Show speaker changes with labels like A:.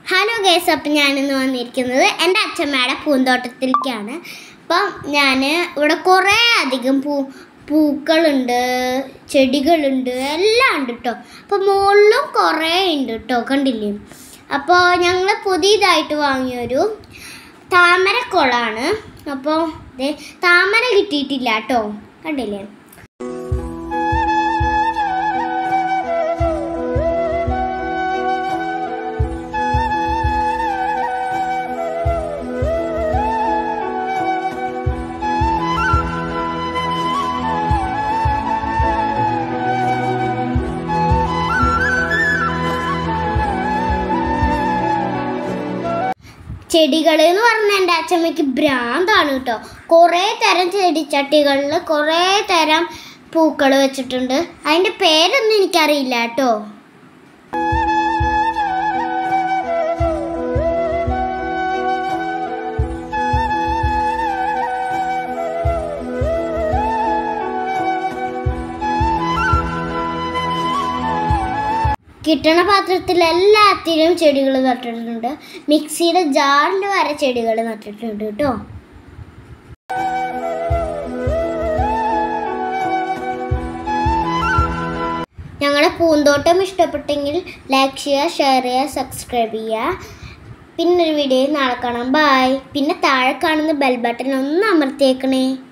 A: hello guys അപ്പം ഞാനിന്ന് വന്നിരിക്കുന്നത് എൻ്റെ അച്ഛമ്മയുടെ പൂന്തോട്ടത്തിലേക്കാണ് അപ്പം ഞാൻ ഇവിടെ കുറേ അധികം പൂ പൂക്കളുണ്ട് ചെടികളുണ്ട് എല്ലാം ഉണ്ട് കേട്ടോ അപ്പോൾ മുകളിലും കുറേ ഉണ്ട് കേട്ടോ കണ്ടില്ലേ അപ്പോൾ ഞങ്ങൾ പുതിയതായിട്ട് വാങ്ങിയൊരു താമരക്കുളമാണ് അപ്പോൾ ദേ താമര കിട്ടിയിട്ടില്ല കേട്ടോ കണ്ടില്ലേ ചെടികൾ എന്ന് പറഞ്ഞാൽ എൻ്റെ അച്ഛമ്മയ്ക്ക് ഭ്രാന്താണ് കേട്ടോ കുറേ തരം ചെടിച്ചട്ടികളിൽ കുറേ തരം പൂക്കൾ വെച്ചിട്ടുണ്ട് അതിൻ്റെ പേരൊന്നും എനിക്കറിയില്ല കേട്ടോ കിട്ടണ പാത്രത്തിൽ എല്ലാത്തിലും ചെടികൾ നട്ടിട്ടുണ്ട് മിക്സിയുടെ ജാറിൽ വരെ ചെടികൾ നട്ടിട്ടുണ്ട് കേട്ടോ ഞങ്ങളുടെ പൂന്തോട്ടം ഇഷ്ടപ്പെട്ടെങ്കിൽ ലൈക്ക് ചെയ്യുക ഷെയർ ചെയ്യുക സബ്സ്ക്രൈബ് ചെയ്യുക പിന്നെ ഒരു വീഡിയോ നാളെ കാണാം ബായ് പിന്നെ താഴെ കാണുന്ന ബെൽ ബട്ടൺ ഒന്ന് അമർത്തിയേക്കണേ